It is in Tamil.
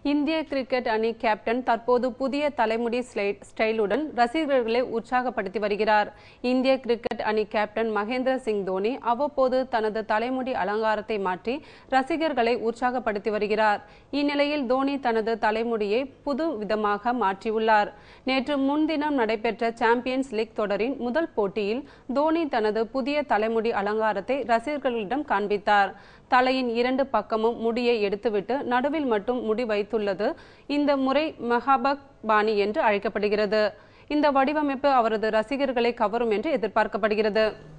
இந்திய கிரிக்கெட் அணி கேப்டன் தற்போது புதிய தலைமுடி ஸ்லை- ஸ்டைலுடன் ரசிகர்களை உற்சாகப்படுத்தி வருகிறார் இந்திய கிரிக்கெட் அணி கேப்டன் மகேந்திர சிங் தோனி அவ்வப்போது தனது தலைமுடி அலங்காரத்தை மாற்றி ரசிகர்களை உற்சாகப்படுத்தி வருகிறார் இந்நிலையில் தோனி தனது தலைமுடியை புது விதமாக மாற்றியுள்ளார் நேற்று முன்தினம் நடைபெற்ற சாம்பியன்ஸ் லீக் தொடரின் முதல் போட்டியில் தோனி தனது புதிய தலைமுடி அலங்காரத்தை ரசிகர்களிடம் காண்பித்தார் தலையின் இரண்டு பக்கமும் முடியை எடுத்துவிட்டு நடுவில் மட்டும் முடி வைத்துள்ளது இந்த முறை மெஹாபக் பாணி என்று அழைக்கப்படுகிறது இந்த வடிவமைப்பு அவரது ரசிகர்களை கவரும் என்று எதிர்பார்க்கப்படுகிறது